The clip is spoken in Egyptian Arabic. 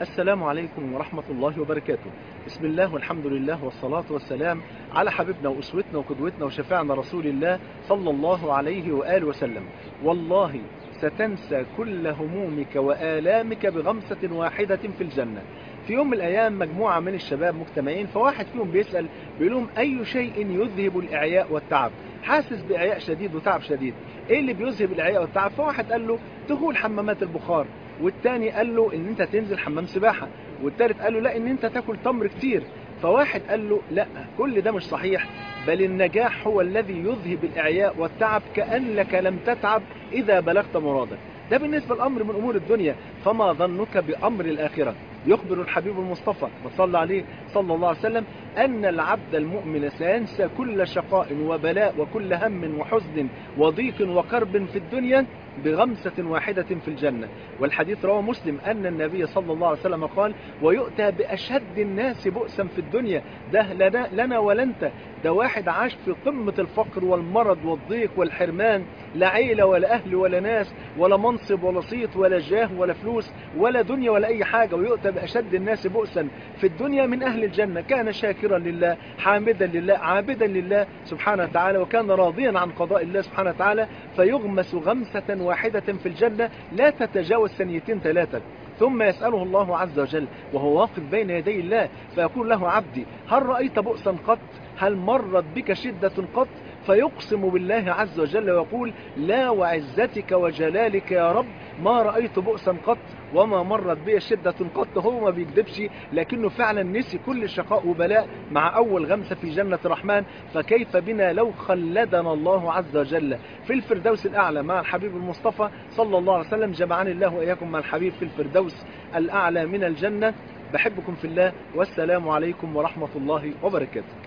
السلام عليكم ورحمة الله وبركاته بسم الله والحمد لله والصلاة والسلام على حبيبنا وأسوتنا وقدوتنا وشفاعنا رسول الله صلى الله عليه وآله وسلم والله ستنسى كل همومك وآلامك بغمسة واحدة في الجنة في يوم من الأيام مجموعة من الشباب مجتمعين فواحد فيهم بيسأل بيقول لهم أي شيء يذهب الإعياء والتعب حاسس بإعياء شديد وتعب شديد إيه اللي بيذهب الإعياء والتعب فواحد قال له دخول حمامات البخار والتاني قال له ان انت تنزل حمام سباحة والتالت قال له لا ان انت تاكل تمر كتير فواحد قال له لا كل ده مش صحيح بل النجاح هو الذي يذهب الإعياء والتعب كأنك لم تتعب إذا بلغت مرادك ده بالنسبة لأمر من أمور الدنيا فما ظنك بأمر الآخرة يخبر الحبيب المصطفى وصلى عليه صلى الله عليه وسلم أن العبد المؤمن سينسى كل شقاء وبلاء وكل هم وحزن وضيق وكرب في الدنيا بغمسة واحدة في الجنة والحديث رواه مسلم أن النبي صلى الله عليه وسلم قال ويؤتى بأشد الناس بؤسا في الدنيا ده لنا, لنا ولنت ده واحد عاش في قمة الفقر والمرض والضيق والحرمان لا عيلة ولا أهل ولا ناس ولا منصب ولا صيت ولا جاه ولا فلوس ولا دنيا ولا أي حاجة ويؤتى بأشد الناس بؤسا في الدنيا من أهل الجنة كان شاكرا لله حامدا لله عابدا لله سبحانه وتعالى وكان راضيا عن قضاء الله سبحانه وتعالى فيغمس غمسة واحدة في الجنة لا تتجاوز ثانيتين ثلاثة ثم يسأله الله عز وجل وهو واقف بين يدي الله فيقول له عبدي هل رأيت بؤسا قط هل مرت بك شدة قط فيقسم بالله عز وجل ويقول لا وعزتك وجلالك يا رب ما رأيت بؤسا قط وما مرت بي شدة قط هو ما بيكذبش لكنه فعلا نسي كل شقاء وبلاء مع أول غمسة في جنة الرحمن فكيف بنا لو خلدنا الله عز وجل في الفردوس الأعلى مع الحبيب المصطفى صلى الله عليه وسلم جمعني الله وإياكم مع الحبيب في الفردوس الأعلى من الجنة بحبكم في الله والسلام عليكم ورحمة الله وبركاته